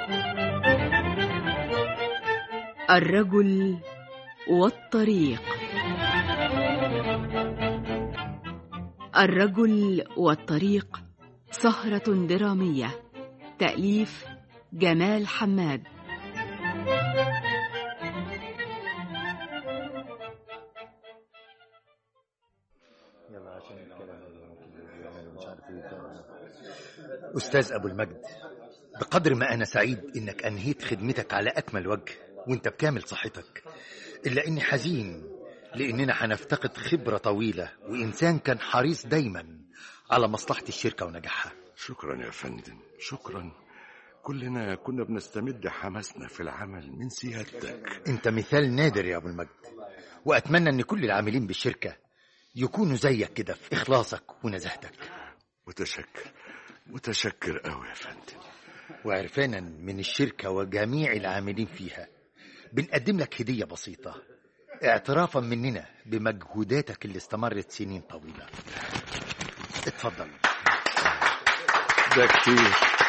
الرجل والطريق الرجل والطريق سهرة درامية تأليف جمال حماد أستاذ أبو المجد بقدر ما أنا سعيد إنك أنهيت خدمتك على أكمل وجه وإنت بكامل صحتك إلا إني حزين لأننا هنفتقد خبرة طويلة وإنسان كان حريص دايما على مصلحة الشركة ونجاحها شكرا يا فندم شكرا كلنا كنا بنستمد حماسنا في العمل من سيادتك أنت مثال نادر يا أبو المجد وأتمنى أن كل العاملين بالشركة يكونوا زيك كده في إخلاصك ونزاهتك متشكر متشكر قوي يا فندم وعرفانا من الشركة وجميع العاملين فيها بنقدم لك هدية بسيطة اعترافا مننا بمجهوداتك اللي استمرت سنين طويلة اتفضل ده كتير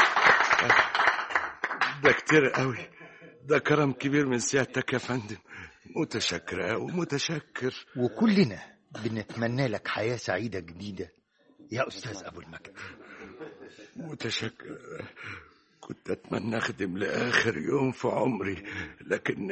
ده كتير قوي ده كرم كبير من سيادتك يا فندم متشكر قوي متشكر وكلنا بنتمنى لك حياة سعيدة جديدة يا أستاذ أبو المجد متشكر كنت أتمنى أخدم لآخر يوم في عمري لكن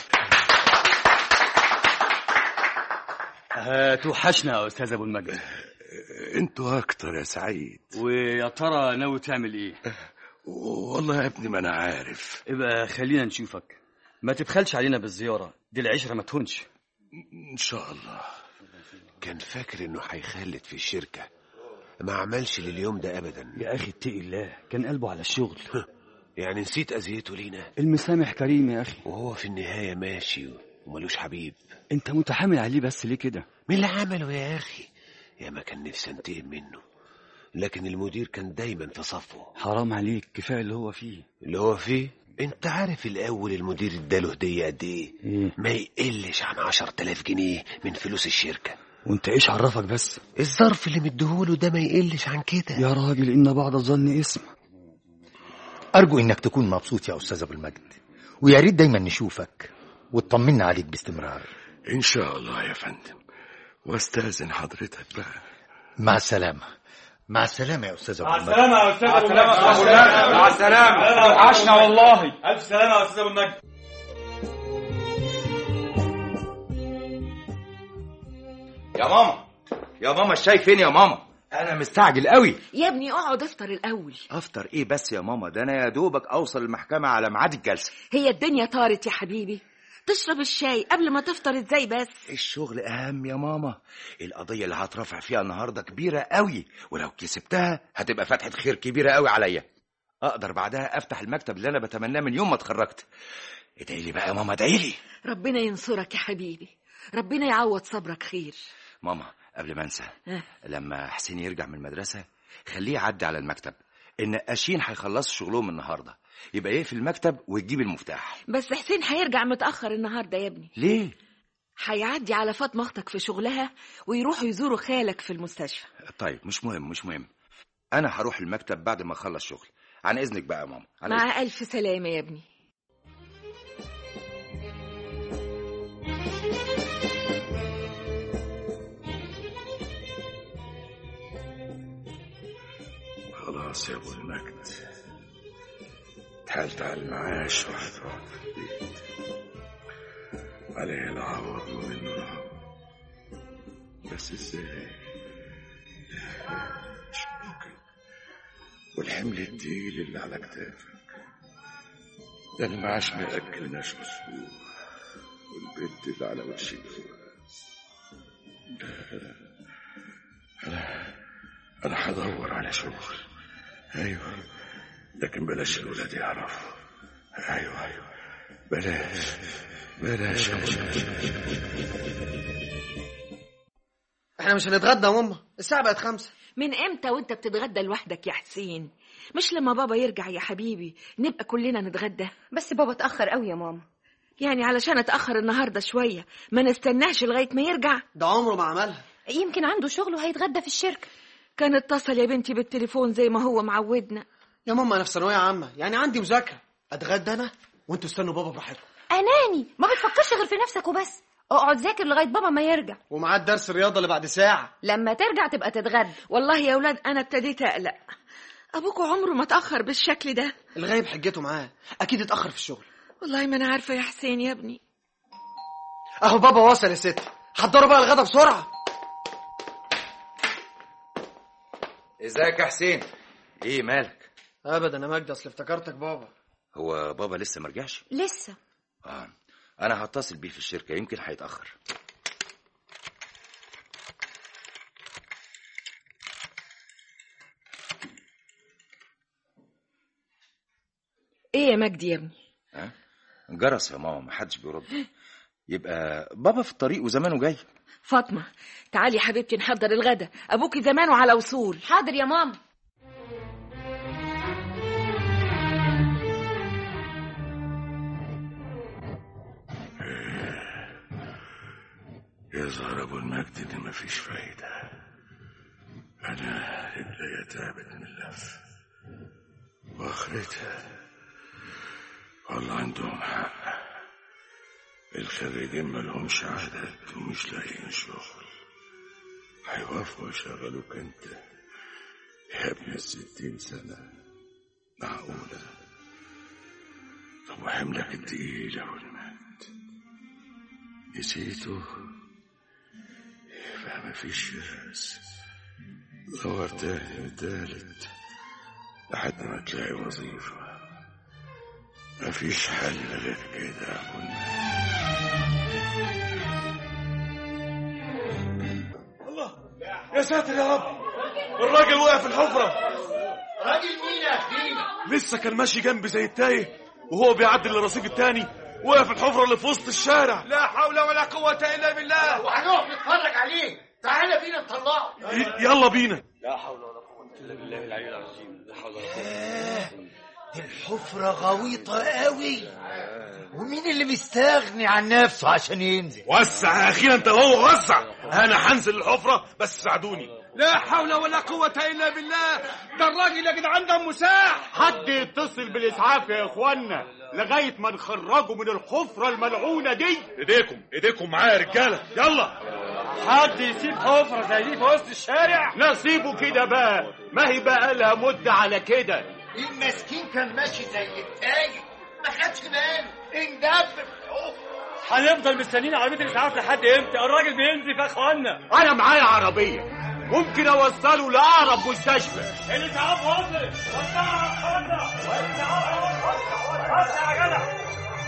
هتوحشنا يا استاذ ابو المجد انتوا أكتر يا سعيد ويا ترى ناوي تعمل ايه والله يا ابني ما أنا عارف يبقى خلينا نشوفك ما تبخلش علينا بالزياره دي العشره ما تهونش إن شاء الله كان فاكر انه هيخلد في الشركة ما عملش لليوم ده ابدا يا اخي اتقي الله كان قلبه على الشغل يعني نسيت اذيته لينا المسامح كريم يا اخي وهو في النهاية ماشي وملوش حبيب انت متحامل عليه بس ليه كده مين اللي عمله يا اخي يا ما كان نفسي انتقم منه لكن المدير كان دايما في صفه حرام عليك كفايه اللي هو فيه اللي هو فيه انت عارف الاول المدير اداله هدية قد ايه ايه ما يقلش عن عشر تلاف جنيه من فلوس الشركة وانت ايش عرفك بس الظرف اللي مديهوله ده ما يقلش عن كده يا راجل ان بعض الظن اسم أرجو إنك تكون مبسوط يا أستاذ أبو المجد ويا ريت دايما نشوفك وتطمنا عليك باستمرار إن شاء الله يا فندم واستاذن حضرتك بقى مع السلامة مع السلامة يا أستاذ أبو مع المجد السلامة يا أستاذ أبو السلامة يا أستاذ أبو المجد. مع السلامة. وحشنا والله. ألف سلامة يا أستاذ أبو المجد يا ماما يا ماما الشاي فين يا ماما انا مستعجل قوي يا ابني اقعد افطر الاول افطر ايه بس يا ماما ده انا يا دوبك اوصل المحكمة على ميعاد الجلسة هي الدنيا طارت يا حبيبي تشرب الشاي قبل ما تفطر ازاي بس الشغل اهم يا ماما القضية اللي هترافع فيها النهاردة كبيرة قوي ولو كسبتها هتبقى فتحة خير كبيرة قوي عليا اقدر بعدها افتح المكتب اللي انا بتمناه من يوم ما اتخرجت ادعي لي بقى يا ماما ادعي لي ربنا ينصرك يا حبيبي ربنا يعوض صبرك خير ماما قبل ما انسى ها. لما حسين يرجع من المدرسة خليه يعدي على المكتب النقاشين هيخلصوا شغلهم النهارده يبقى يقفل المكتب وتجيب المفتاح بس حسين هيرجع متأخر النهاردة يا ابني ليه هيعدي على فاطمة اختك في شغلها ويروحوا يزوروا خالك في المستشفى طيب مش مهم مش مهم انا هروح المكتب بعد ما اخلص شغل عن اذنك بقى يا ماما عن إذنك. مع ألف سلامة يا ابني خلاص يا ابو المجد اتحالت على المعاش وهتقعد في البيت عليه العوض ومنه العوض بس ازاي مش ممكن والحمل التقيل اللي على كتافك ده المعاش ما ياكلناش اسبوع والبنت اللي على وش الجواز انا انا هدور على شغل ايوه لكن بلاش الولاد يعرفوا ايوه ايوه بلاش بلاش احنا مش هنتغدى يا ماما الساعة بقت خمسة من امتى وانت بتتغدى لوحدك يا حسين مش لما بابا يرجع يا حبيبي نبقى كلنا نتغدى بس بابا اتأخر قوي يا ماما يعني علشان اتأخر النهاردة شوية ما نستناش لغاية ما يرجع ده عمره ما عملها يمكن عنده شغل وهيتغدى في الشركة كان اتصل يا بنتي بالتليفون زي ما هو معودنا يا ماما انا في ثانوية عامة يعني عندي مذاكرة اتغدى انا وانتوا استنوا بابا براحتكم اناني ما بتفكرش غير في نفسك وبس اقعد ذاكر لغايه بابا ما يرجع ومعاه الدرس الرياضه اللي بعد ساعه لما ترجع تبقى تتغدى والله يا ولاد انا ابتديت اقلق ابوكوا عمره ما اتاخر بالشكل ده الغايب حجته معاه اكيد اتاخر في الشغل والله ما انا عارفه يا حسين يا ابني اهو بابا وصل يا ست حضروا بقى الغدا بسرعه ازيك يا حسين ايه مالك ابدا يا مجدي اصل افتكرتك بابا هو بابا لسه مرجعش لسه اه انا هتصل بيه في الشركه يمكن هيتاخر ايه يا مجدي يا ابني ها جرس يا ماما محدش بيرد يبقى بابا في الطريق وزمانه جاي فاطمه تعالي يا حبيبتي نحضر الغدا ابوكي زمانه على وصول حاضر يا ماما يظهر ابو المجد ان مفيش فايده انا رجلي تعبت من اللف واخرتها والله عندهم حق الخريجين ملهمش عدد ومش لاقيين شغل هيوافقوا يشغلوك انت يا ابن الستين سنة معقولة طب وحملك التقيل يا ابو المجد نسيته يبقى مفيش راس دور تاني وتالت لحد ما تلاقي وظيفة مفيش حل غير كده يا ابو المجد يا ساتر يا رب الراجل وقع في الحفرة راجل مين يا أخينا؟ لسه كان ماشي جنبي زي التايه وهو بيعدي للرصيف التاني وقع في الحفرة اللي في وسط الشارع لا حول ولا قوة إلا بالله وهنقف نتفرج عليه تعالى بينا نطلعه ي- يلا بينا الحفرة غويطة قوي ومين اللي مستغني عن نفسه عشان ينزل وسع يا اخينا انت هو وسع انا هنزل الحفرة بس ساعدوني لا حول ولا قوة إلا بالله ده الراجل يا جدعان ده مساح حد يتصل بالاسعاف يا اخوانا لغايه ما نخرجه من الحفره الملعونه دي ايديكم ايديكم معايا يا رجالة يلا حد يسيب حفره زي دي في وسط الشارع نسيبه كده بقى ما هي بقى لها مده على كده المسكين كان ماشي زي التايه ما خدش باله اندب في الحفرة هنفضل مستنيين عربيه الاسعاف لحد امتى الراجل بينزف يا اخوانا انا معايا عربيه ممكن اوصله لاقرب مستشفى الاسعاف وصل وسعوا يا اخوانا وسع يا جدع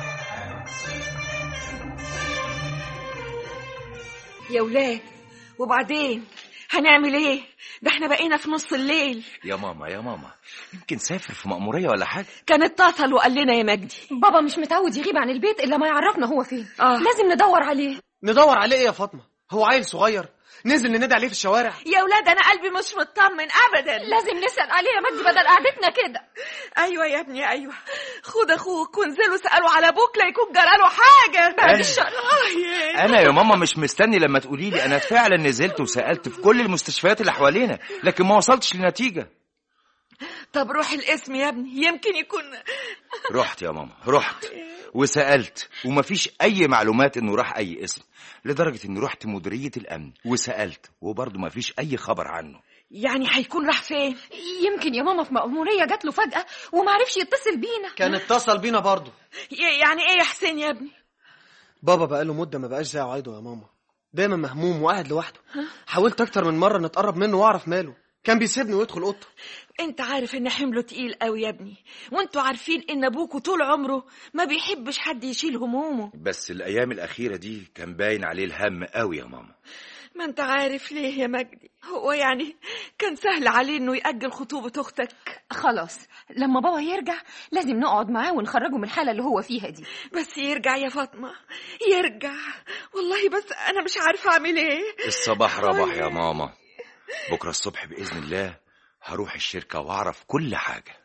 يا ولاد وبعدين هنعمل ايه ده احنا بقينا في نص الليل يا ماما يا ماما يمكن سافر في مأمورية ولا حاجة كان اتصل وقال لنا يا مجدي بابا مش متعود يغيب عن البيت الا ما يعرفنا هو فين آه. لازم ندور عليه ندور عليه ايه يا فاطمه هو عيل صغير ننزل ننادي عليه في الشوارع يا ولاد انا قلبي مش مطمن ابدا لازم نسال عليه يا مجدي بدل قعدتنا كده ايوه يا ابني ايوه خد اخوك وانزلوا اسالوا على ابوك لا يكون جراله حاجه بعد الشر آه يا انا يا ماما مش مستني لما تقولي لي انا فعلا نزلت وسالت في كل المستشفيات اللي حوالينا لكن ما وصلتش لنتيجه طب روح الاسم يا ابني يمكن يكون رحت يا ماما رحت وسالت ومفيش اي معلومات انه راح اي اسم لدرجه اني رحت مديريه الامن وسالت وبرضه مفيش اي خبر عنه يعني هيكون راح فين يمكن يا ماما في مأمورية جات له فجأة ومعرفش يتصل بينا كان اتصل بينا برضه ي- يعني ايه يا حسين يا ابني بابا بقاله مده ما بقاش زي عوايده يا ماما دايما مهموم وقاعد لوحده حاولت اكتر من مره نتقرب منه واعرف ماله كان بيسيبني ويدخل اوضته انت عارف ان حمله تقيل قوي يا ابني وانتوا عارفين ان ابوكوا طول عمره ما بيحبش حد يشيل همومه بس الايام الاخيره دي كان باين عليه الهم قوي يا ماما ما انت عارف ليه يا مجدي هو يعني كان سهل عليه انه يأجل خطوبة اختك خلاص لما بابا يرجع لازم نقعد معاه ونخرجه من الحالة اللي هو فيها دي بس يرجع يا فاطمة يرجع والله بس انا مش عارفة اعمل ايه الصباح رباح يا ماما بكره الصبح باذن الله هروح الشركه واعرف كل حاجه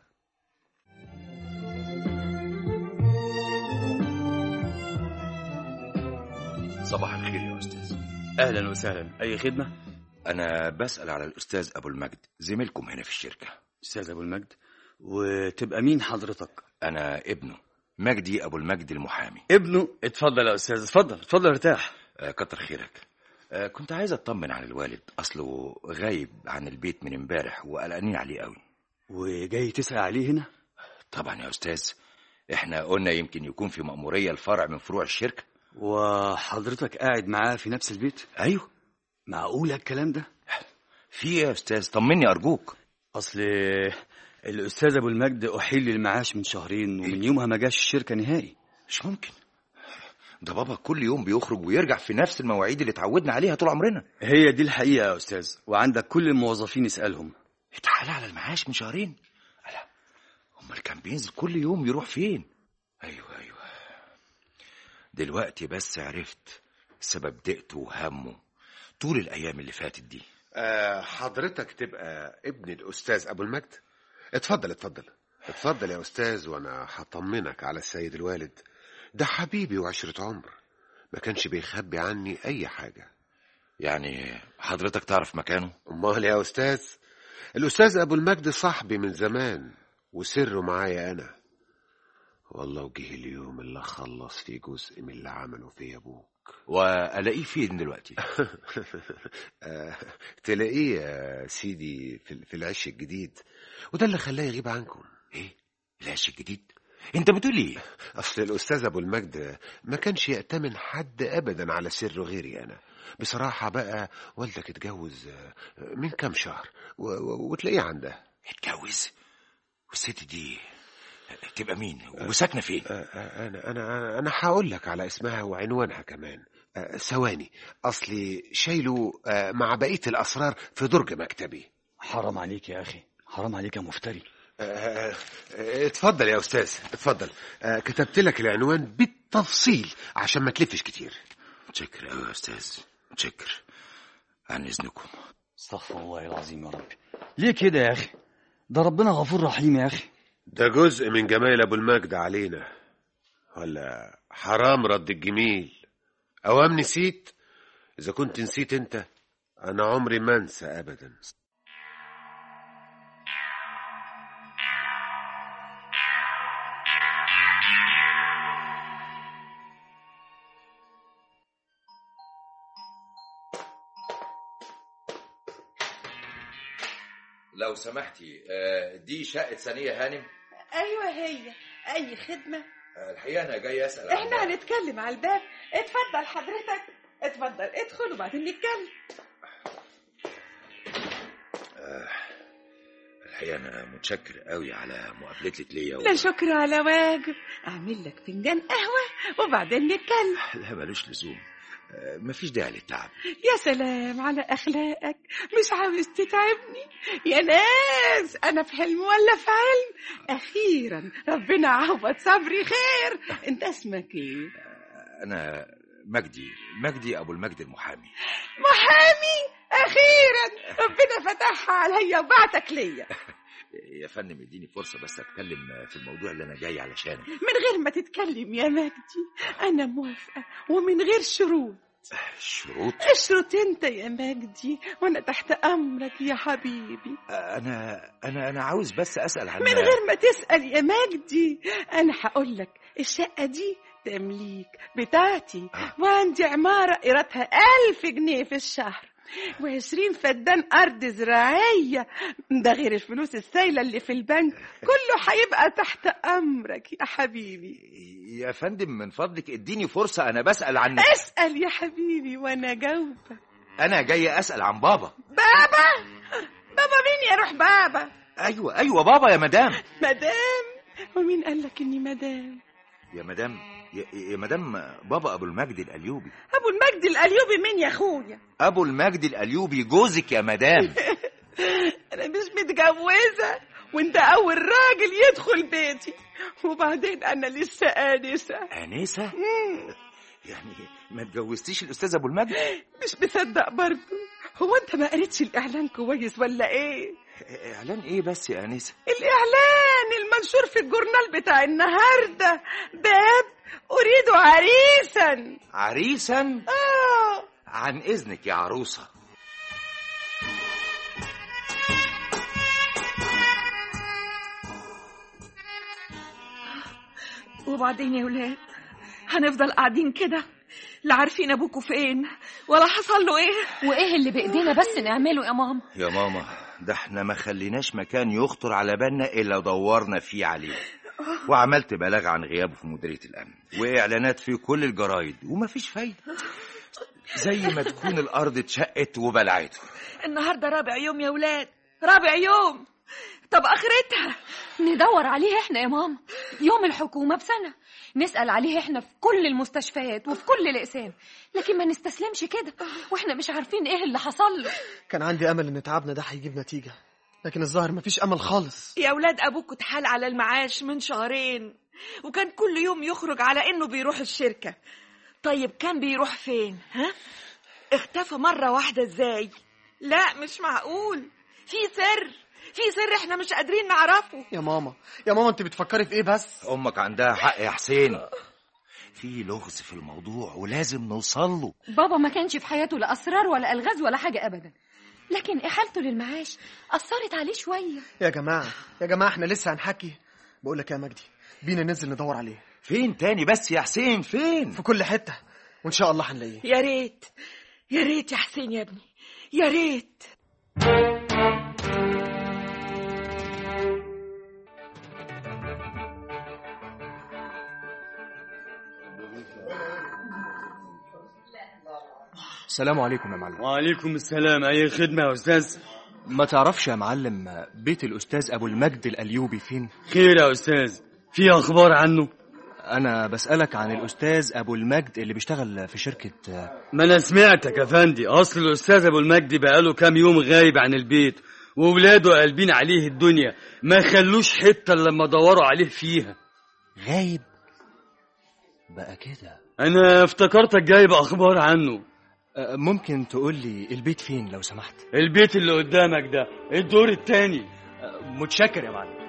صباح الخير يا استاذ اهلا وسهلا اي خدمه انا بسال على الاستاذ ابو المجد زميلكم هنا في الشركه استاذ ابو المجد وتبقى مين حضرتك انا ابنه مجدي ابو المجد المحامي ابنه اتفضل يا استاذ اتفضل اتفضل ارتاح آه، كتر خيرك آه، كنت عايز اطمن على الوالد اصله غايب عن البيت من امبارح وقلقانين عليه قوي وجاي تسأل عليه هنا طبعا يا استاذ احنا قلنا يمكن يكون في مأمورية الفرع من فروع الشركة وحضرتك قاعد معاه في نفس البيت ايوه معقول الكلام ده في ايه يا استاذ طمني ارجوك اصل الاستاذ ابو المجد احيل للمعاش من شهرين ومن يومها ما جاش الشركه نهائي مش ممكن ده بابا كل يوم بيخرج ويرجع في نفس المواعيد اللي اتعودنا عليها طول عمرنا هي دي الحقيقه يا استاذ وعندك كل الموظفين اسالهم اتحال على المعاش من شهرين لا امال كان بينزل كل يوم يروح فين ايوه ايوه دلوقتي بس عرفت سبب ضيقته وهمه طول الايام اللي فاتت دي آه حضرتك تبقى ابن الأستاذ أبو المجد اتفضل اتفضل اتفضل يا أستاذ وأنا هطمنك على السيد الوالد ده حبيبي وعشرة عمر ما كانش بيخبي عني أي حاجة يعني حضرتك تعرف مكانه أمال يا أستاذ الأستاذ أبو المجد صاحبي من زمان وسره معايا أنا والله وجه اليوم اللي خلص فيه جزء من اللي عمله في أبوك والاقيه فين دلوقتي آه، تلاقيه يا سيدي في في العش الجديد وده اللي خلاه يغيب عنكم ايه العش الجديد انت بتقول ايه اصل الاستاذ ابو المجد ما كانش يأتمن حد ابدا على سره غيري انا بصراحه بقى والدك اتجوز آه، من كام شهر و- و- وتلاقيه عنده اتجوز والست دي تبقى مين وساكنه فين انا انا انا هقول لك على اسمها وعنوانها كمان آه، ثواني اصلي شايله آه، مع بقيه الاسرار في درج مكتبي حرام عليك يا اخي حرام عليك يا مفتري آه، آه، اتفضل يا استاذ اتفضل آه، كتبت لك العنوان بالتفصيل عشان ما تلفش كتير متشكر قوي يا استاذ متشكر عن اذنكم استغفر الله العظيم يا ربي ليه كده يا اخي ده ربنا غفور رحيم يا اخي ده جزء من جمال ابو المجد علينا ولا حرام رد الجميل اوام نسيت اذا كنت نسيت انت انا عمري ما انسى ابدا لو سمحتي آه، دي شقه ثانيه هانم ايوه هي اي خدمه آه، الحقيقه انا جاي اسال عن- احنا هنتكلم على الباب اتفضل حضرتك اتفضل ادخل وبعدين نتكلم الحقيقه انا متشكر قوي على مقابلتك ليا و... لا شكر على واجب اعمل لك فنجان قهوه وبعدين نتكلم لا ملوش لزوم آه، مفيش داعي للتعب يا سلام على اخلاقك مش عاوز تتعبني يا ناس انا في حلم ولا في علم اخيرا ربنا عوض صبري خير انت اسمك ايه انا مجدي مجدي ابو المجد المحامي محامي اخيرا ربنا فتحها عليا وبعتك ليا يا فندم اديني فرصه بس اتكلم في الموضوع اللي انا جاي علشانه من غير ما تتكلم يا مجدي انا موافقه ومن غير شروط شروط اشرط انت يا مجدي وانا تحت امرك يا حبيبي انا انا انا عاوز بس اسال عن من غير ما تسأل يا مجدي أنا هقول لك الشقة دي تمليك بتاعتي وعندي عمارة إيرادها ألف جنيه في الشهر وعشرين فدان أرض زراعية ده غير الفلوس السايلة اللي في البنك كله هيبقى تحت أمرك يا حبيبي يا فندم من فضلك اديني فرصه انا بسال عن اسأل يا حبيبي وأنا جاوبك انا جاي اسال عن بابا بابا بابا مين يروح بابا ايوه ايوه بابا يا مدام مدام ومين قال لك إني مدام يا مدام يا, يا مدام بابا ابو المجد الاليوبي أبو المجد الأليوبي مين يا أخويا ابو المجد الاليوبي جوزك يا مدام انا مش متجوزه وانت اول راجل يدخل بيتي وبعدين انا لسه انسه انسه يعني ما اتجوزتيش الاستاذ ابو المجد مش مصدق برضه هو انت ما قريتش الاعلان كويس ولا ايه اعلان ايه بس يا انسه الاعلان المنشور في الجورنال بتاع النهارده باب اريد عريسا عريسا اه عن اذنك يا عروسه وبعدين يا ولاد هنفضل قاعدين كده لا عارفين ابوكوا فين ولا حصل له ايه وايه اللي بايدينا بس نعمله يا ماما يا ماما ده احنا ما خليناش مكان يخطر على بالنا الا دورنا فيه عليه وعملت بلاغ عن غيابه في مديريه الامن واعلانات في كل الجرايد ومفيش فايده زي ما تكون الارض اتشقت وبلعته النهارده رابع يوم يا ولاد رابع يوم طب اخرتها ندور عليه احنا يا ماما يوم الحكومة بسنة نسأل عليه احنا في كل المستشفيات وفي كل الأقسام لكن ما نستسلمش كده واحنا مش عارفين ايه اللي حصل له كان عندي امل ان تعبنا ده هيجيب نتيجه لكن الظاهر مفيش امل خالص يا ولاد ابوكوا اتحال على المعاش من شهرين وكان كل يوم يخرج على انه بيروح الشركة طيب كان بيروح فين ها اختفى مرة واحدة ازاي لا مش معقول في سر في سر احنا مش قادرين نعرفه يا ماما يا ماما انت بتفكري في ايه بس امك عندها حق يا حسين في لغز في الموضوع ولازم نوصل له بابا ما كانش في حياته لا أسرار ولا ألغاز ولا حاجة أبدا لكن إحالته للمعاش أثرت عليه شوية يا جماعه يا جماعه احنا لسه هنحكي بقول لك يا مجدي بينا ننزل ندور عليه فين تاني بس يا حسين فين في كل حته وان شاء الله هنلاقيه يا ريت يا ريت يا حسين يا ابني يا ريت السلام عليكم يا معلم وعليكم السلام اي خدمه يا استاذ ما تعرفش يا معلم بيت الأستاذ أبو المجد الأليوبي فين؟ خير يا استاذ في اخبار عنه أنا بسألك عن الأستاذ أبو المجد اللي بيشتغل في شركة ما انا سمعتك يا فندي اصل الاستاذ ابو المجد بقاله كام يوم غايب عن البيت وولاده قلبين عليه الدنيا ما خلوش حته إلا لما دوروا عليه فيها غايب بقى كده انا افتكرتك جايب اخبار عنه أه، ممكن تقول لي البيت فين لو سمحت البيت اللي قدامك ده الدور التاني متشكر يا معلم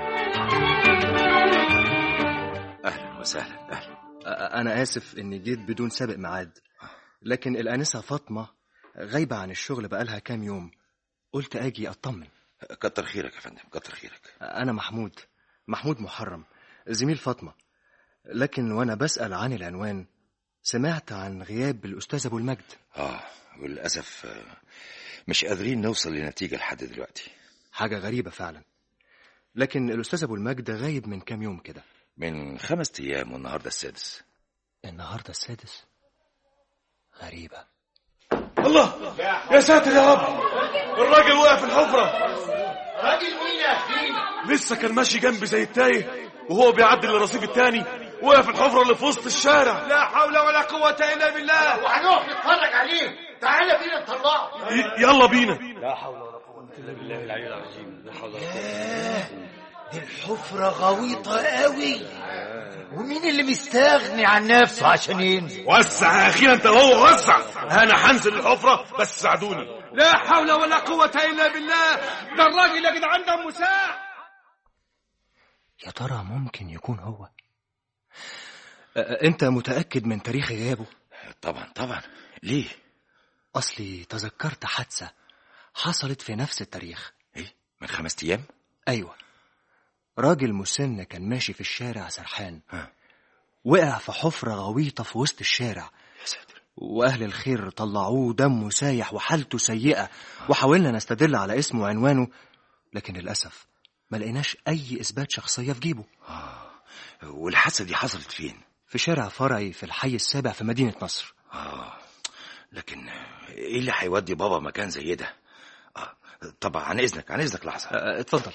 اهلا وسهلا اهلا أه، أنا آسف إني جيت بدون سابق ميعاد لكن الآنسة فاطمة غايبة عن الشغل بقالها كام يوم قلت أجي أطمن كتر خيرك يا فندم كتر خيرك أنا محمود محمود محرم زميل فاطمة لكن وأنا بسأل عن العنوان سمعت عن غياب الأستاذ أبو المجد اه وللاسف آه، مش قادرين نوصل لنتيجه لحد دلوقتي حاجة غريبة فعلا لكن الأستاذ أبو المجد غايب من كام يوم كده من خمس ايام والنهارده السادس النهاردة السادس غريبة الله يا ساتر يا رب الراجل وقع في الحفرة راجل مين يا اخينا لسه كان ماشي جنبي زي التايه وهو بيعدي للرصيف التاني وقع في الحفرة اللي في وسط الشارع لا حول ولا قوة إلا بالله وهنقف نتفرج عليه تعالى بينا نطلعه ي- يلا بينا لا حول ولا قوه الا بالله العلي العظيم لا حول ولا دي الحفرة غويطة قوي ومين اللي مستغني عن نفسه عشان ينزل وسع يا اخينا انت وهو وسع انا هنزل الحفرة بس ساعدوني لا حول ولا قوة إلا بالله ده الراجل يا جدعان ده مساع يا ترى ممكن يكون هو أ- أ- أنت متأكد من تاريخ غيابه طبعا طبعا ليه أصلي تذكرت حادثة حصلت في نفس التاريخ ايه من خمس ايام أيوة راجل مسن كان ماشي في الشارع سرحان ها. وقع في حفرة غويطة في وسط الشارع يا ساتر وأهل الخير طلعوه دمه سايح وحالته سيئة وحاولنا نستدل على اسمه وعنوانه لكن للأسف ما لقيناش أي إثبات شخصية في جيبه اه والحادثه دي حصلت فين في شارع فرعي في الحي السابع في مدينة نصر اه لكن ايه اللي هيودي بابا مكان زي ده اه طبعا عن اذنك عن اذنك لحظه أه، اتفضل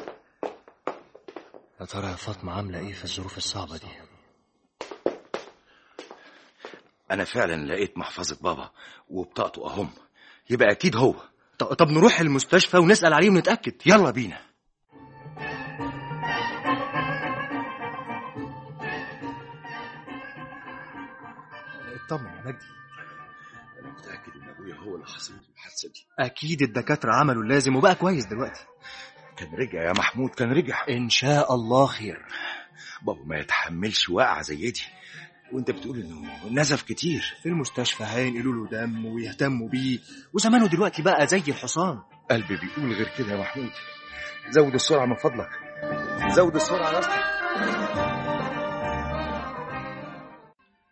يا ترى يا فاطمة عاملة إيه في الظروف الصعبة دي انا فعلا لقيت محفظه بابا وبطاقته اهم يبقى اكيد هو ط- طب نروح المستشفى ونسأل عليه ونتأكد يلا بينا اطمن يا مجدي انا متاكد ان ابويا هو اللي حصل له الحادثه دي أكيد الدكاترة عملوا اللازم وبقى كويس دلوقتي كان رجع يا محمود كان رجع إن شاء الله خير بابا ما يتحملش وقعه زي دي وانت بتقول انه نزف كتير في المستشفى هينقلوا له دم ويهتموا بيه وزمانه دلوقتي بقى زي الحصان قلبي بيقول غير كده يا محمود زود السرعه من فضلك زود السرعه يا اسطى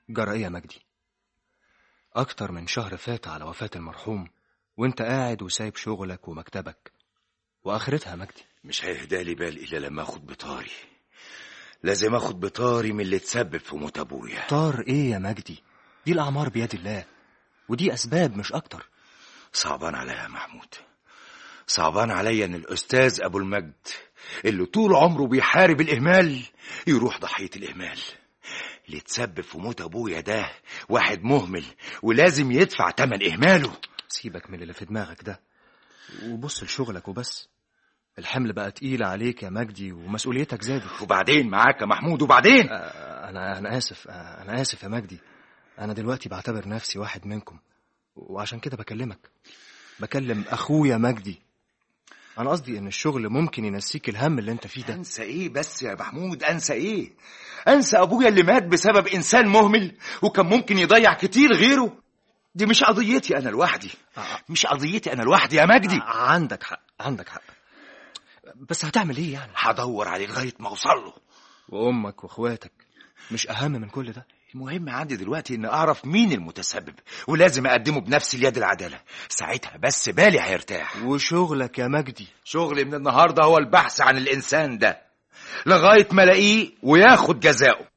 جرى ايه يا مجدي اكتر من شهر فات على وفاة المرحوم وانت قاعد وسايب شغلك ومكتبك واخرتها يا مجدي مش هيهدى لي بال الا لما اخد بطاري لازم اخد بطاري من اللي تسبب في موت ابويا طار ايه يا مجدي دي الاعمار بيد الله ودي اسباب مش اكتر صعبان عليا يا محمود صعبان عليا ان الاستاذ ابو المجد اللي طول عمره بيحارب الاهمال يروح ضحيه الاهمال اللي تسبب في موت ابويا ده واحد مهمل ولازم يدفع تمن اهماله سيبك من اللي في دماغك ده وبص لشغلك وبس الحمل بقى تقيل عليك يا مجدي ومسؤوليتك زادت وبعدين معاك يا محمود وبعدين آه، انا انا اسف آه، انا اسف يا مجدي انا دلوقتي بعتبر نفسي واحد منكم وعشان كده بكلمك بكلم اخويا مجدي انا قصدي ان الشغل ممكن ينسيك الهم اللي انت فيه ده انسى ايه بس يا محمود انسى ايه انسى ابويا اللي مات بسبب انسان مهمل وكان ممكن يضيع كتير غيره دي مش قضيتي انا لوحدي مش قضيتي انا لوحدي يا مجدي عندك حق عندك حق بس هتعمل ايه يعني هدور عليه لغايه ما اوصل له وامك واخواتك مش اهم من كل ده المهم عندي دلوقتي ان اعرف مين المتسبب ولازم اقدمه بنفس اليد العداله ساعتها بس بالي هيرتاح وشغلك يا مجدي شغلي من النهارده هو البحث عن الانسان ده لغايه ما الاقيه وياخد جزاؤه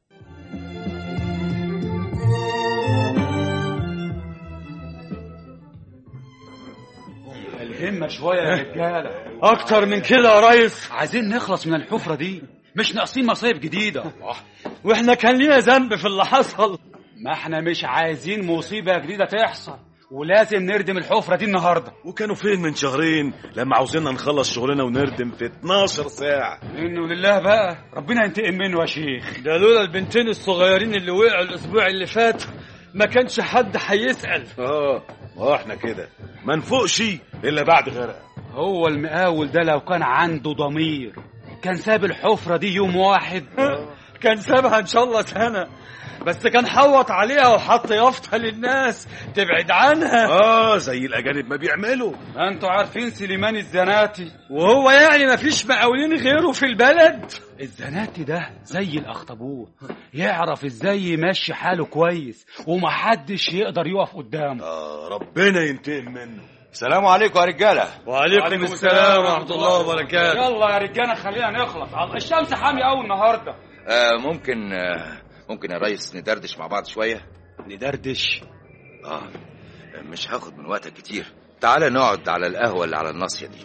الهمة شوية يا رجالة اكتر من كده يا ريس عايزين نخلص من الحفرة دي مش ناقصين مصايب جديدة واحنا كان لينا ذنب في اللي حصل ما احنا مش عايزين مصيبة جديدة تحصل ولازم نردم الحفرة دي النهاردة وكانوا فين من شهرين لما عاوزيننا نخلص شغلنا ونردم في 12 ساعة انه لله بقى ربنا ينتقم منه يا شيخ ده لولا البنتين الصغيرين اللي وقعوا الاسبوع اللي فات ما كانش حد هيسأل اه ما هو احنا كده ما نفوقش الا بعد غرق هو المقاول ده لو كان عنده ضمير كان ساب الحفرة دي يوم واحد كان سابها ان شاء الله سنة بس كان حوط عليها وحط يافطة للناس تبعد عنها اه زي الاجانب ما بيعملوا انتوا عارفين سليمان الزناتي وهو يعني ما فيش مقاولين غيره في البلد الزناتي ده زي الاخطبوط يعرف ازاي يمشي حاله كويس ومحدش يقدر يقف قدامه آه ربنا ينتقم منه السلام عليكم يا رجاله وعليكم السلام ورحمة الله وبركاته يلا يا رجاله خلينا نخلص الشمس حامي قوي النهارده آه ممكن آه ممكن يا ريس ندردش مع بعض شويه ندردش اه مش هاخد من وقتك كتير تعال نقعد على القهوه اللي على الناصيه دي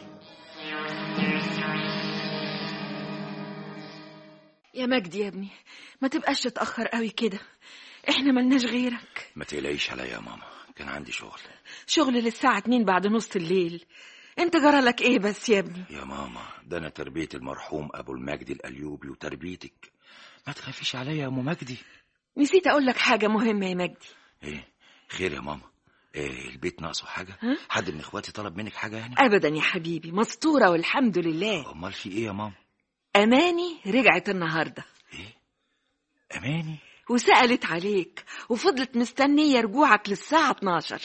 يا مجدي يا ابني ما تبقاش تتأخر قوي كده احنا ملناش غيرك ما تقلقيش عليا يا ماما كان عندي شغل شغل للساعة اتنين بعد نص الليل انت جرى لك ايه بس يا ابني يا ماما ده انا تربيه المرحوم ابو المجد الايوبي وتربيتك ما تخافيش عليا يا ام مجدي نسيت اقول لك حاجة مهمة يا مجدي ايه خير يا ماما إيه البيت ناقصه حاجه ها؟ حد من اخواتي طلب منك حاجه يعني ابدا يا حبيبي مستورة والحمد لله امال في ايه يا ماما اماني رجعت النهاردة اماني وسألت عليك وفضلت مستنية رجوعك للساعة 12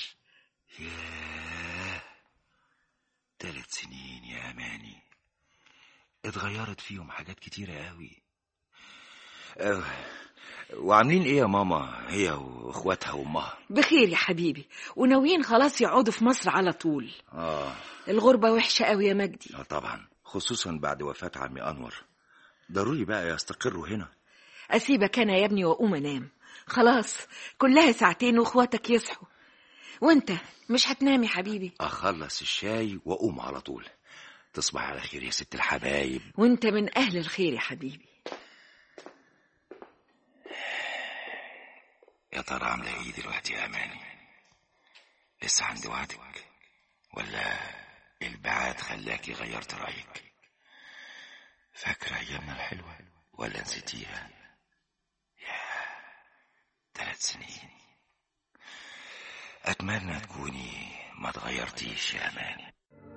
ثلاث سنين يا اماني اتغيرت فيهم حاجات كتيره قوي أه وعاملين ايه يا ماما هي واخواتها وامها بخير يا حبيبي وناويين خلاص يقعدوا في مصر على طول اه الغربة وحشة قوي يا مجدي اه طبعا خصوصا بعد وفاه عمي انور ضروري بقى يستقروا هنا أسيبك أنا يا ابني وأقوم أنام خلاص كلها ساعتين وإخواتك يصحوا وأنت مش هتنام يا حبيبي اخلص الشاي واقوم على طول تصبح على خير يا ست الحبايب وأنت من أهل الخير يا حبيبي يا ترى عامله ايه دلوقتي يا اماني لسه عند وعدك ولا البعاد خلاكي غيرت رايك فاكره ايامنا الحلوه ولا نسيتيها يا ثلاث سنين اتمنى تكوني ما تغيرتيش يا اماني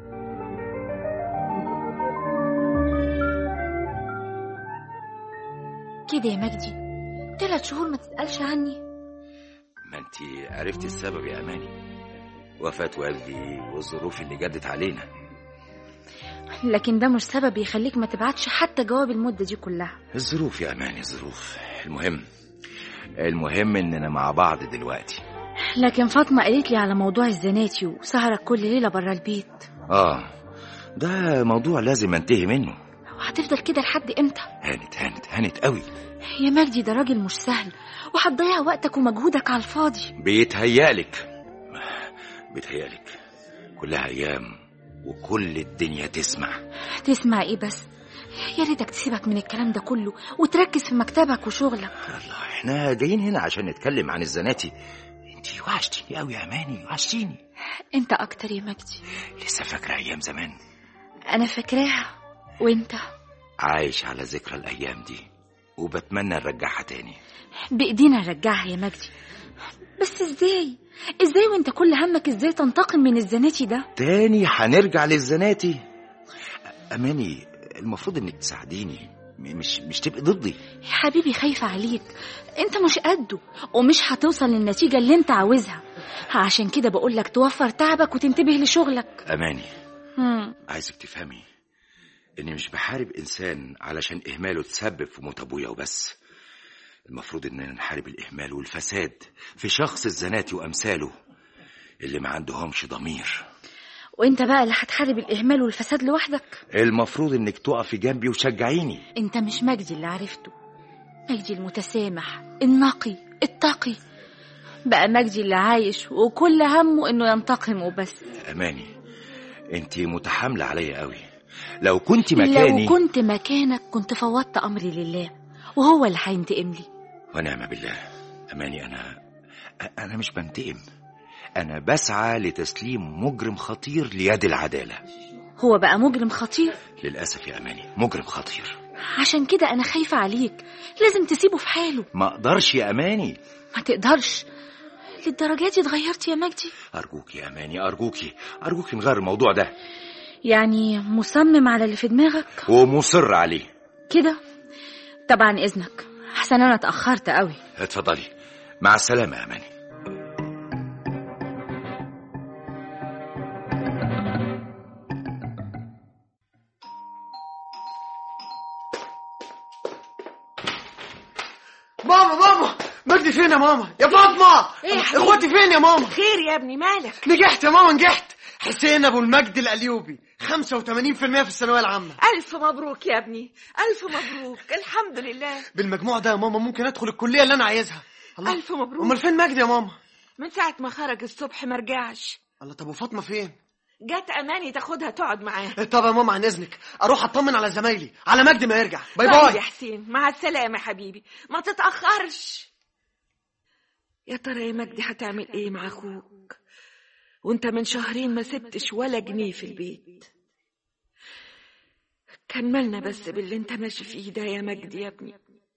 كده يا مجدي ثلاث شهور ما تسألش عني ما انت عرفتي السبب يا اماني وفاه والدي والظروف اللي جدت علينا لكن ده مش سبب يخليك ما تبعتش حتى جواب المدة دي كلها الظروف يا اماني الظروف المهم المهم اننا مع بعض دلوقتي لكن فاطمة قالت لي على موضوع الزناتي وسهرك كل ليلة برا البيت اه ده موضوع لازم انتهي منه وهتفضل كده لحد امتى هانت هانت هانت قوي يا مجدي ده راجل مش سهل وهتضيع وقتك ومجهودك على الفاضي بيتهيألك بيتهيألك كلها ايام وكل الدنيا تسمع تسمع ايه بس يا ريتك تسيبك من الكلام ده كله وتركز في مكتبك وشغلك احنا جايين هنا عشان نتكلم عن الزناتي انت وحشتيني قوي يا اماني وحشتيني انت اكتر يا مجدي لسه فاكره ايام زمان انا فاكراها وانت عايش على ذكرى الايام دي وبتمنى نرجعها تاني بايدينا نرجعها يا مجدي بس ازاي ازاي وانت كل همك ازاي تنتقم من الزناتي ده تاني هنرجع للزناتي اماني المفروض انك تساعديني م- مش مش تبقي ضدي يا حبيبي خايفة عليك انت مش قده ومش هتوصل للنتيجة اللي انت عاوزها عشان كده بقولك توفر تعبك وتنتبه لشغلك اماني مم. عايزك تفهمي اني مش بحارب انسان علشان اهماله تسبب في موت ابويا وبس المفروض اننا نحارب الاهمال والفساد في شخص الزناتي وامثاله اللي ما عندهمش ضمير وانت بقى اللي هتحارب الاهمال والفساد لوحدك المفروض انك تقفي جنبي وتشجعيني انت مش مجدي اللي عرفته مجدي المتسامح النقي التقي بقى مجدي اللي عايش وكل همه انه ينتقم وبس اماني انت متحامله عليا قوي لو كنت مكاني لو كنت مكانك كنت فوضت امري لله وهو اللي هينتقم لي ونعم بالله اماني انا انا مش بنتقم انا بسعى لتسليم مجرم خطير ليد العداله هو بقى مجرم خطير للاسف يا اماني مجرم خطير عشان كده انا خايفة عليك لازم تسيبه في حاله ما اقدرش يا اماني ما تقدرش للدرجة دي اتغيرت يا مجدي ارجوك يا اماني ارجوكي ارجوكي نغير الموضوع ده يعني مصمم على اللي في دماغك ومصر عليه كده طبعا اذنك حسن انا اتاخرت قوي اتفضلي مع السلامه يا اماني ماما ماما مجدي فين يا ماما يا فاطمه ايه يا حبيبي؟ اخواتي فين يا ماما خير يا ابني مالك نجحت يا ماما نجحت حسين ابو المجد الاليوبي 85% في الثانويه العامه ألف مبروك يا ابني ألف مبروك الحمد لله بالمجموع ده يا ماما ممكن ادخل الكليه اللي انا عايزها الله ألف مبروك امال فين مجدي يا ماما من ساعة ما خرج الصبح ما رجعش الله طب وفاطمه فين جت أماني تاخدها تقعد معاه طب يا ماما عن اذنك اروح اطمن على زمايلي على مجدي ما يرجع باي طيب باي يا حسين مع السلامة حبيبي ما تتأخرش يا ترى يا مجدي هتعمل ايه مع اخوك وانت من شهرين ما سبتش ولا جنيه في البيت كملنا بس باللي انت ماشي فيه ده يا مجدي يا ابني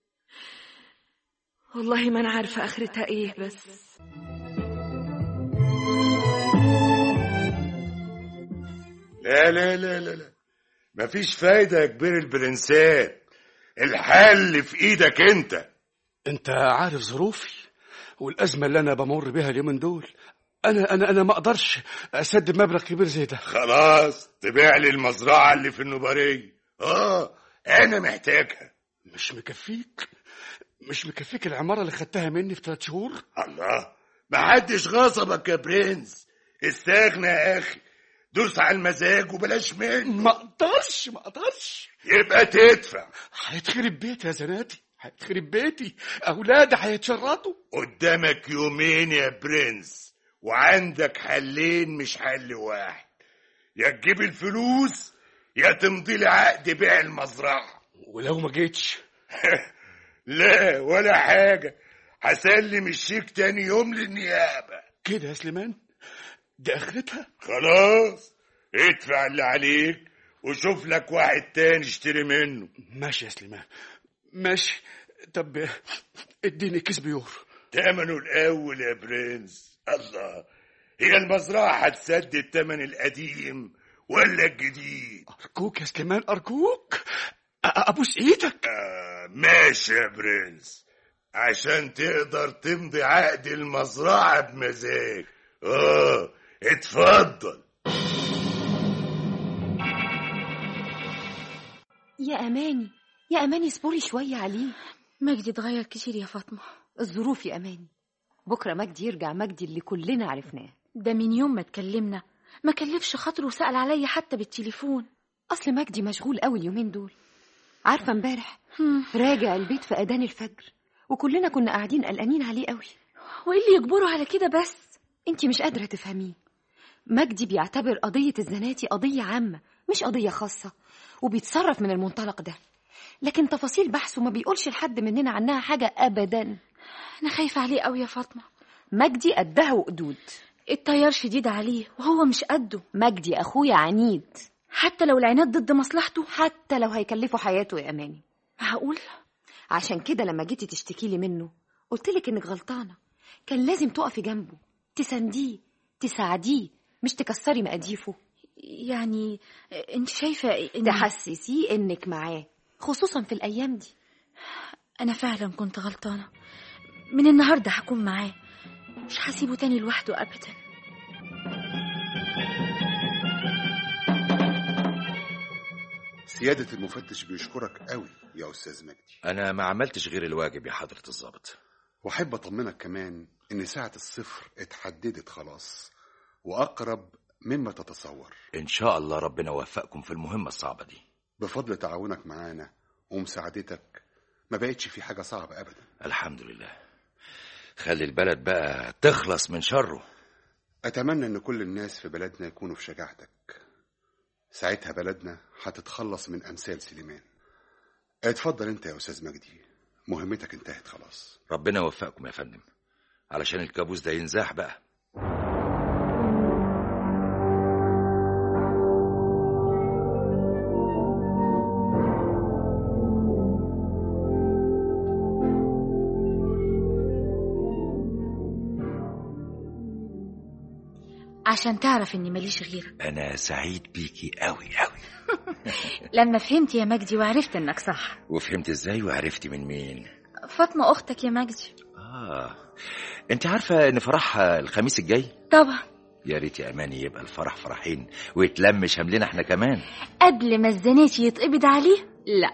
والله ما انا عارفة اخرتها ايه بس لا لا لا لا لا مفيش فايدة يا كبير البرنسات الحل في ايدك انت انت عارف ظروفي والازمه اللي انا بمر بيها اليومين دول انا انا انا ما اقدرش اسدد مبلغ كبير زي ده خلاص تبيع لي المزرعة اللي في النبارية اه انا محتاجها مش مكفيك مش مكفيك العماره اللي خدتها مني في ثلاث شهور الله محدش غصبك يا برنس استغنى يا اخي دوس على المزاج وبلاش منه ما اقدرش ما اقدرش يبقى تدفع هيتخرب بيتي يا زناتي هيتخرب بيتي اولادي هيتشرطوا قدامك يومين يا برنس وعندك حلين مش حل واحد يا تجيب الفلوس يا تمضي لي عقد بيع المزرعة ولو ما جيتش لا ولا حاجة هسلم الشيك تاني يوم للنيابة كده يا سليمان دي اخرتها خلاص ادفع اللي عليك وشوف لك واحد تاني اشتري منه ماشي يا سليمان ماشي طب اديني كيس بيور تمنه الاول يا برنس الله هي المزرعة هتسدد التمن القديم ولا الجديد ارجوك يا سليمان ارجوك أ- ابوس ايدك آه ماشي يا برنس عشان تقدر تمضي عقد المزرعة بمزاج اه اتفضل يا أماني يا أماني اصبري شوية عليه مجدي اتغير كتير يا فاطمة الظروف يا اماني بكره مجدي يرجع مجدي اللي كلنا عرفناه ده من يوم ما اتكلمنا ما كلفش خاطره وسأل عليا حتى بالتليفون اصل مجدي مشغول قوي اليومين دول عارفه امبارح راجع البيت في اذان الفجر وكلنا كنا قاعدين قلقانين عليه قوي وايه اللي يجبره على كده بس انت مش قادره تفهميه مجدي بيعتبر قضيه الزناتي قضيه عامه مش قضيه خاصه وبيتصرف من المنطلق ده لكن تفاصيل بحثه ما بيقولش لحد مننا عنها حاجه ابدا انا خايفه عليه قوي يا فاطمه مجدي قدها وقدود التيار شديد عليه وهو مش قده مجدي اخويا عنيد حتى لو العناد ضد مصلحته حتى لو هيكلفه حياته يا اماني معقول عشان كده لما جيتي تشتكي لي منه قلت لك انك غلطانه كان لازم تقفي جنبه تسانديه تساعديه مش تكسري مقاديفه يعني انت شايفه إن... تحسسيه انك معاه خصوصا في الايام دي انا فعلا كنت غلطانه من النهارده هكون معاه مش هسيبه تاني لوحده ابدا سيادة المفتش بيشكرك قوي يا أستاذ مجدي أنا ما عملتش غير الواجب يا حضرة الضابط وأحب أطمنك كمان إن ساعة الصفر اتحددت خلاص وأقرب مما تتصور إن شاء الله ربنا يوفقكم في المهمة الصعبة دي بفضل تعاونك معانا ومساعدتك ما بقتش في حاجة صعبة أبدا الحمد لله خلي البلد بقى تخلص من شره أتمنى إن كل الناس في بلدنا يكونوا في شجاعتك ساعتها بلدنا هتتخلص من أمثال سليمان اتفضل أنت يا أستاذ مجدي مهمتك انتهت خلاص ربنا يوفقكم يا فندم علشان الكابوس ده ينزاح بقى عشان تعرف اني ماليش غيرك أنا سعيد بيكي قوي قوي لما فهمت يا مجدي وعرفت انك صح وفهمت ازاي وعرفتي من مين فاطمه اختك يا مجدي آه أنت عارفة إن فرحها الخميس الجاي طبعا يا ريت يا أماني يبقى الفرح فرحين ويتلم شملنا احنا كمان قبل ما الزناتي يتقبض عليه لا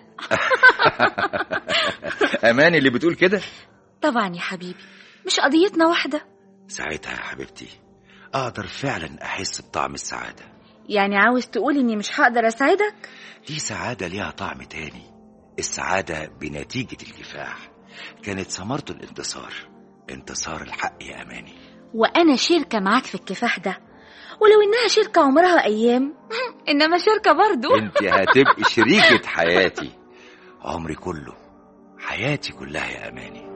أماني اللي بتقول كده طبعا يا حبيبي مش قضيتنا واحده ساعتها يا حبيبتي أقدر فعلا أحس بطعم السعادة يعني عاوز تقول اني مش هقدر اساعدك دي سعادة ليها طعم تاني السعادة بنتيجة الكفاح كانت ثمرته الانتصار انتصار الحق يا أماني وانا شركه معاك في الكفاح ده ولو انها شركه عمرها ايام انما شركه برضو انت هتبقي شريكة حياتي عمري كله حياتي كلها يا أماني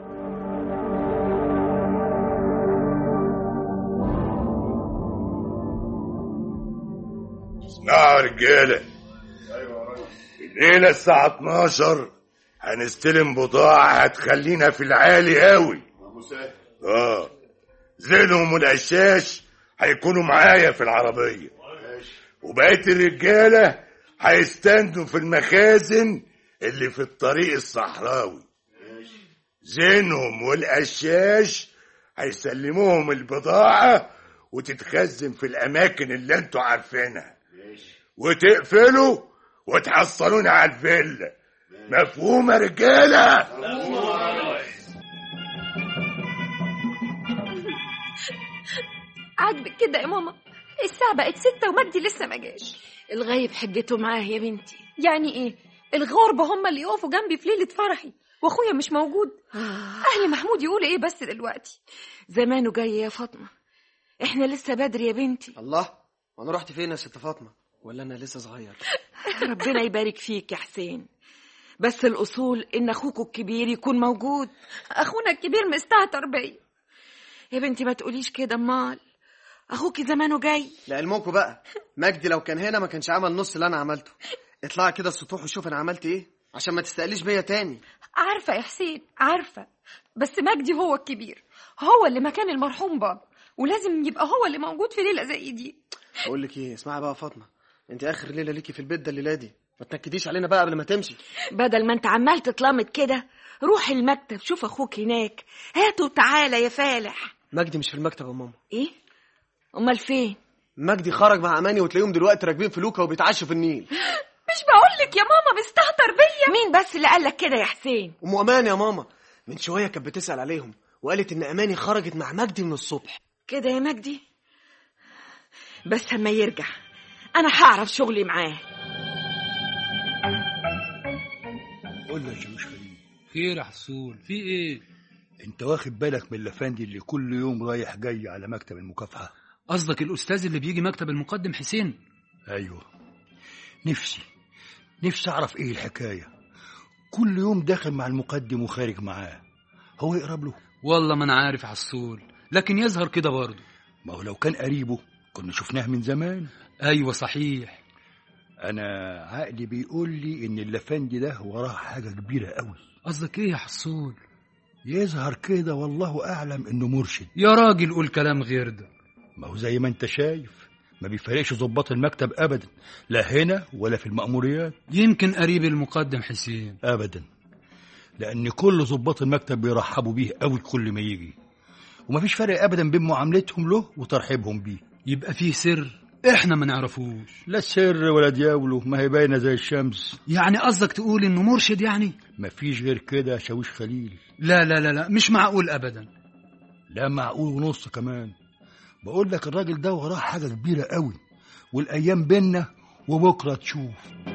اسمعوا يا رجاله الليله الساعه 12 هنستلم بضاعه هتخلينا في العالي قوي اه زينهم والقشاش هيكونوا معايا في العربيه وبقيه الرجاله هيستندوا في المخازن اللي في الطريق الصحراوي زينهم والقشاش هيسلموهم البضاعه وتتخزن في الاماكن اللي انتوا عارفينها وتقفلوا وتحصلوني على الفيلا مفهوم يا رجاله عاجبك كده يا ماما الساعة بقت ستة ومجدي لسه ما جاش الغايب حجته معاه يا بنتي يعني ايه الغربة هم اللي يقفوا جنبي في ليلة فرحي واخويا مش موجود اهل محمود يقولوا ايه بس دلوقتي زمانه جاي يا فاطمه احنا لسه بدري يا بنتي الله وانا رحت فين يا ست فاطمه ولا انا لسه صغير ربنا يبارك فيك يا حسين بس الاصول ان اخوك الكبير يكون موجود اخونا الكبير مستهتر بيا يا بنتي ما تقوليش كده امال اخوكي زمانه جاي لعلمكم بقى مجدي لو كان هنا ما كانش عمل نص اللي انا عملته اطلع كده السطوح وشوف انا عملت ايه عشان ما تستقليش بيا تاني عارفة يا حسين عارفة بس مجدي هو الكبير هو اللي مكان المرحوم بابا ولازم يبقى هو اللي موجود في ليلة زي دي اقول لك ايه اسمعي بقى يا فاطمه انت اخر ليله ليكي في البيت ده الليله دي ما تنكديش علينا بقى قبل ما تمشي بدل ما انت عمال تتلمط كده روح المكتب شوف اخوك هناك هاته تعالى يا فالح مجدي مش في المكتب يا ماما ايه امال فين مجدي خرج مع اماني وتلاقيهم دلوقتي راكبين في لوكا وبيتعشوا في النيل مش بقولك يا ماما مستهتر بيا مين بس اللي قالك كده يا حسين ام امان يا ماما من شويه كانت بتسال عليهم وقالت ان اماني خرجت مع مجدي من الصبح كده يا مجدي بس اما يرجع انا هعرف شغلي معاه قول لي يا شاويش خليل خير يا حسون في ايه انت واخد بالك من الافندي اللي كل يوم رايح جاي على مكتب المكافحه قصدك الاستاذ اللي بيجي مكتب المقدم حسين ايوه نفسي نفسي اعرف ايه الحكايه كل يوم داخل مع المقدم وخارج معاه هو يقرب له والله ما انا عارف يا حسون لكن يظهر كده برضه ما هو لو كان قريبه كنا شفناه من زمان ايوه صحيح انا عقلي بيقول لي ان الافندي ده وراه حاجه كبيره قوي قصدك ايه يا حسون يظهر كده والله اعلم انه مرشد يا راجل قول كلام غير ده ما هو زي ما انت شايف ما بيفرقش ضباط المكتب ابدا لا هنا ولا في المأموريات يمكن قريب المقدم حسين ابدا لان كل ضباط المكتب بيرحبوا بيه قوي كل ما يجي ومفيش فرق ابدا بين معاملتهم له وترحيبهم بيه يبقى فيه سر احنا ما نعرفوش لا سر ولا دياوله ما هي باينه زي الشمس يعني قصدك تقول انه مرشد يعني مفيش غير كده يا شاويش خليل لا لا لا لا مش معقول ابدا لا معقول ونص كمان بقول لك الراجل ده وراه حاجه كبيره قوي والايام بينا وبكره تشوف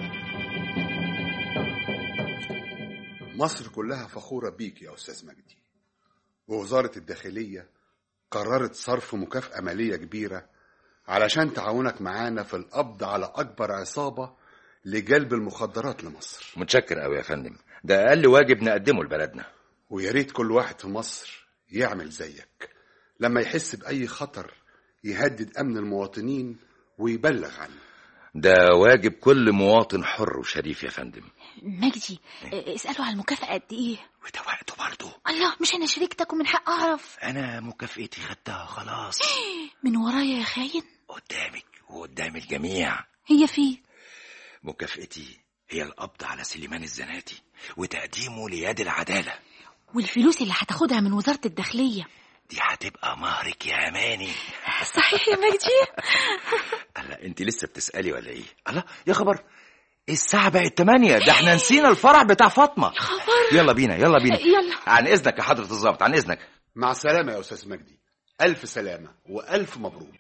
مصر كلها فخورة بيك يا أستاذ مجدي ووزارة الداخلية قررت صرف مكافأة مالية كبيرة علشان تعاونك معانا في القبض على أكبر عصابة لجلب المخدرات لمصر متشكر قوي يا فندم ده اقل واجب نقدمه لبلدنا ويا ريت كل واحد في مصر يعمل زيك لما يحس بأي خطر يهدد أمن المواطنين ويبلغ عنه ده واجب كل مواطن حر وشريف يا فندم مجدي اسأله على المكافأة قد ايه وده وقته برضه الله مش انا شريكتك ومن حق اعرف انا مكافئتي خدتها خلاص من ورايا يا خاين قدامك وقدام الجميع هي فين مكافئتي هي القبض على سليمان الزناتي وتقديمه ليد العدالة والفلوس اللي هتاخدها من وزارة الداخلية دي هتبقى مهرك يا اماني صحيح يا مجدي الله انت لسه بتسالي ولا ايه الله يا خبر الساعة بقت 8 ده احنا نسينا الفرح بتاع فاطمة خبر يلا بينا يلا بينا يلا عن اذنك يا حضرة الضابط عن اذنك مع السلامة يا أستاذ مجدي ألف سلامة وألف مبروك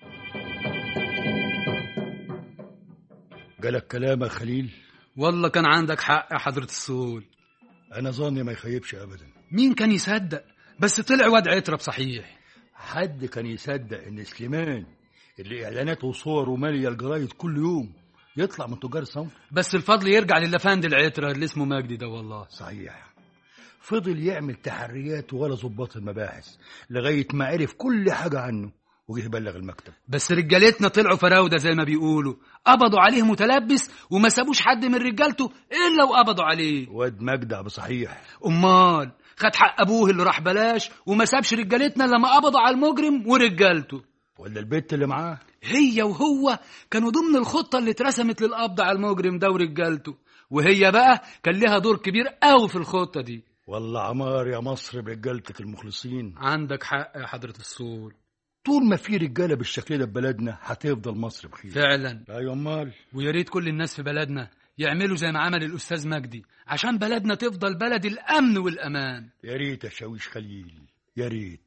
جالك كلام يا خليل والله كان عندك حق يا حضرة السول انا ظني ما يخيبش ابدا مين كان يصدق بس طلع واد عترب صحيح حد كان يصدق ان سليمان اللي اعلاناته وصوره ماليه الجرايد كل يوم يطلع من تجار الصنف بس الفضل يرجع للافندي العترة اللي اسمه مجدي ده والله صحيح فضل يعمل تحريات ولا ظباط المباحث لغايه ما عرف كل حاجه عنه وجه يبلغ المكتب بس رجالتنا طلعوا فراوده زي ما بيقولوا قبضوا عليه متلبس وما سابوش حد من رجالته الا وقبضوا عليه واد مجدع بصحيح امال خد حق ابوه اللي راح بلاش وما سابش رجالتنا لما قبضوا على المجرم ورجالته ولا البت اللي معاه هي وهو كانوا ضمن الخطه اللي اترسمت للقبض على المجرم ده ورجالته وهي بقى كان لها دور كبير قوي في الخطه دي والله عمار يا مصر برجالتك المخلصين عندك حق يا حضره السول طول ما في رجاله بالشكل ده في بلدنا هتفضل مصر بخير فعلا ايوه امال ويا ريت كل الناس في بلدنا يعملوا زي ما عمل الاستاذ مجدي عشان بلدنا تفضل بلد الامن والامان يا ريت يا شاويش خليل يا ريت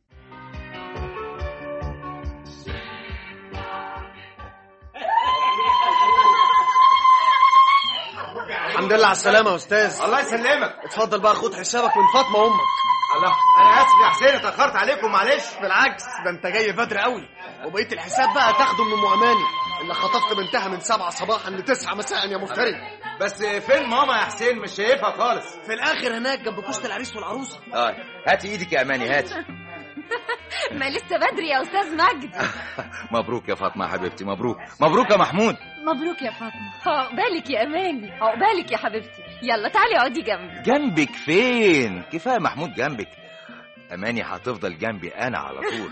الحمد لله على السلامة يا أستاذ الله يسلمك اتفضل بقى خد حسابك من فاطمة أمك الله انا اسف يا حسين اتاخرت عليكم معلش بالعكس ده أنت جاي بدري قوي وبقية الحساب بقى تاخده من أم أماني اللي خطفت بنتها من سبعة صباحا لتسعة مساء يا مفتري بس فين ماما يا حسين مش شايفها خالص في الآخر هناك جنب كوشة العريس والعروسة اه هاتي ايدك يا اماني هاتي ما لسه بدري يا استاذ مجد مبروك يا فاطمه يا حبيبتي مبروك مبروك يا محمود مبروك يا فاطمه عقبالك يا اماني عقبالك يا حبيبتي يلا تعالي اقعدي جنبي جنبك فين كفايه محمود جنبك اماني هتفضل جنبي انا على طول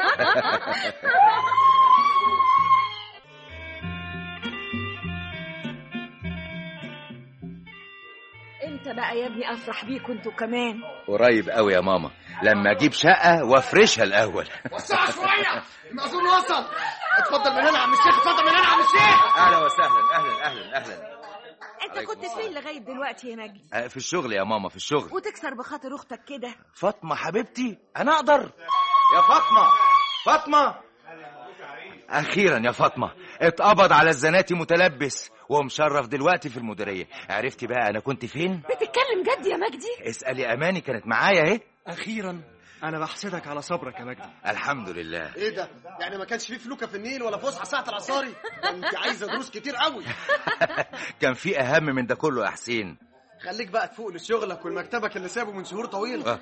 امتى بقى يا ابني افرح بيكوا انتوا كمان قريب قوي يا ماما لما اجيب شقه وافرشها الاول وسع شوية المأذون وصل اتفضل من هنا يا عم الشيخ اتفضل من هنا يا عم الشيخ اهلا وسهلا اهلا اهلا اهلا انت كنت فين لغايه دلوقتي يا مجدي آه، في الشغل يا ماما في الشغل وتكسر بخاطر اختك كده فاطمة حبيبتي أنا أقدر يا فاطمة فاطمة أخيرا يا فاطمة اتقبض على الزناتي متلبس ومشرف دلوقتي في المديرية عرفتي بقى أنا كنت فين؟ بتتكلم جد يا مجدي اسألي أماني كانت معايا أهي اخيرا انا بحسدك على صبرك يا مجدي الحمد لله ايه ده يعني ما كانش فيه فلوكه في النيل ولا فسحه ساعه العصاري ده انت عايزه دروس كتير قوي كان في أهم من ده كله يا حسين خليك بقى تفوق لشغلك والمكتبك اللي سابه من شهور طويله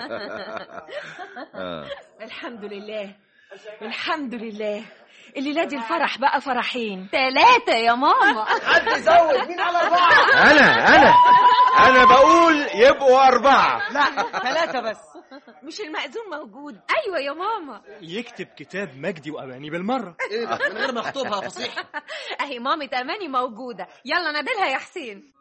آه. الحمد لله الحمد لله الليله دي الفرح بقى فرحين ثلاثة يا ماما حد يزود مين على اربعه أنا أنا أنا بقول يبقوا أربعة لا ثلاثه بس مش المأذون موجود ايوه يا ماما يكتب كتاب مجدي واماني بالمره ايه ده من غير ما اخطبها فصيح اهي مامة اماني موجودة يلا نادلها يا حسين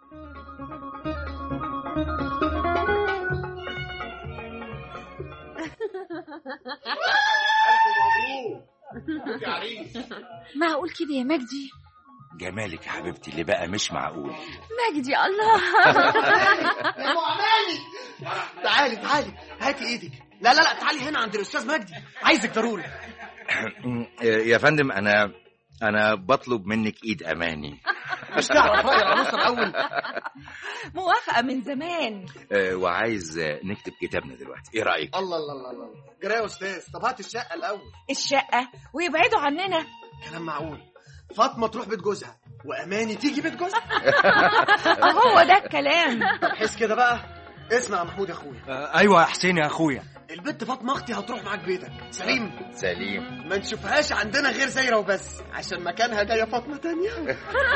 معقول كده يا مجدي جمالك يا حبيبتي اللي بقى مش معقول مجدي الله يا ابو اماني تعالي تعالي هاتي ايدك لا لا لا تعالي هنا عند الاستاذ مجدي عايزك ضروري يا فندم أنا أنا بطلب منك إيد أماني مش تعرف راي العروسه الاول موافقه من زمان آه، وعايز آه، نكتب كتابنا دلوقتي إيه رأيك؟ الله الله الله الله جرى يا استاذ طب هات الشقه الاول الشقه ويبعدوا عننا كلام معقول فاطمه تروح بيت جوزها واماني تيجي بيت جوزها هو ده الكلام طب حس كده بقى اسمع يا محمود يا اخويا ايوه يا حسين يا اخويا البت فاطمه اختي هتروح معاك بيتك سليم سليم ما نشوفهاش عندنا غير زايره وبس عشان مكانها جايه فاطمه تانية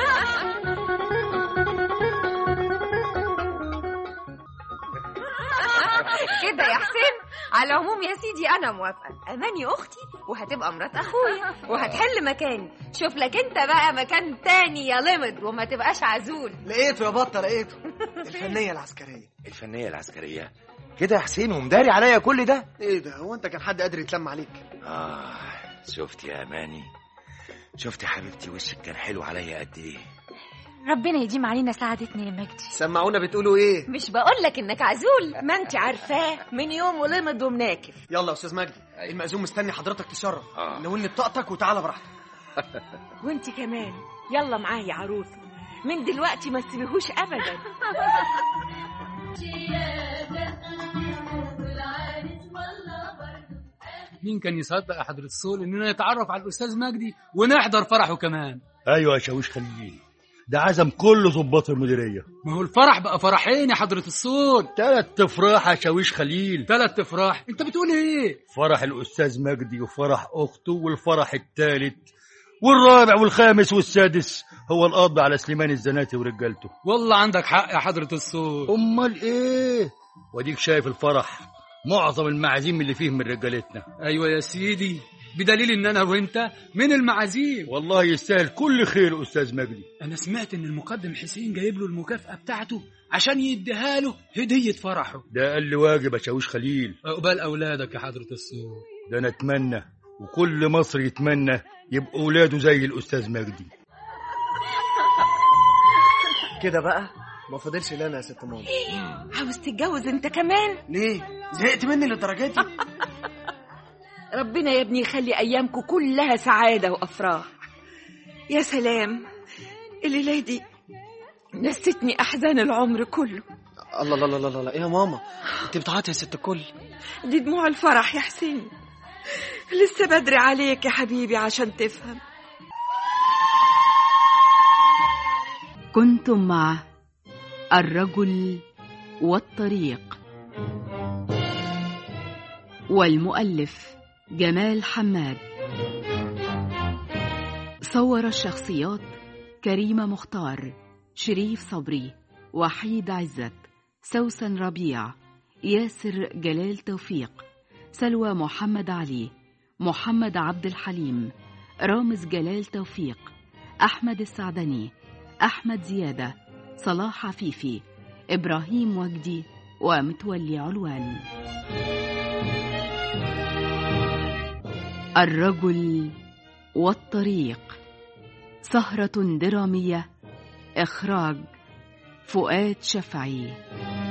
كده يا حسين على العموم يا سيدي انا موافقه اماني اختي وهتبقى مرات اخويا وهتحل مكاني شوف لك انت بقى مكان تاني يا لمد وما تبقاش عزول لقيته يا بطه لقيته الفنيه العسكريه الفنية العسكرية كده يا حسين ومداري عليا كل ده ايه ده هو انت كان حد قادر يتلم عليك آه شفت يا أماني شفت يا حبيبتي وشك كان حلو عليا قد إيه ربنا يديم علينا سعادتنا يا مجدي سمعونا بتقولوا ايه مش بقول لك انك عزول ما انت عارفاه من يوم ولمد ومناكف يلا يا استاذ مجدي المأذون مستني حضرتك تشرف آه. نولي بطاقتك وتعالى براحتك وانت كمان يلا معايا عروسه من دلوقتي ما تسيبيهوش ابدا مين كان يصدق يا حضرة الصول اننا نتعرف على الاستاذ مجدي ونحضر فرحه كمان ايوه يا شاويش خليل ده عزم كل ضباط المديريه ما هو الفرح بقى فرحين يا حضرة الصول تلات افراح يا شاويش خليل ثلاث افراح انت بتقول ايه فرح الاستاذ مجدي وفرح اخته والفرح الثالث والرابع والخامس والسادس هو القبض على سليمان الزناتي ورجالته والله عندك حق يا حضرة الصول امال ايه واديك شايف الفرح معظم المعازيم اللي فيه من رجالتنا ايوه يا سيدي بدليل ان انا وانت من المعازيم والله يستاهل كل خير استاذ مجدي انا سمعت ان المقدم حسين جايب له المكافأة بتاعته عشان يديها له هدية فرحه ده قال لي واجب يا شاويش خليل عقبال اولادك يا حضرة الصول ده انا اتمنى وكل مصري يتمنى يبقوا اولاده زي الاستاذ مجدي كده بقى ما فاضلش لنا يا ست ماما عاوز تتجوز انت كمان ليه زهقت مني للدرجه دي ربنا يا ابني يخلي ايامكم كلها سعاده وافراح يا سلام الليله دي نستني احزان العمر كله الله الله الله الله ايه يا ماما انت بتعيطي يا ست الكل دي دموع الفرح يا حسين لسه بدري عليك يا حبيبي عشان تفهم كنتم مع الرجل والطريق والمؤلف جمال حماد صور الشخصيات كريمة مختار شريف صبري وحيد عزت سوسن ربيع ياسر جلال توفيق سلوى محمد علي محمد عبد الحليم رامز جلال توفيق أحمد السعدني أحمد زيادة صلاح عفيفي إبراهيم وجدي ومتولي علوان الرجل والطريق سهرة درامية إخراج فؤاد شفعي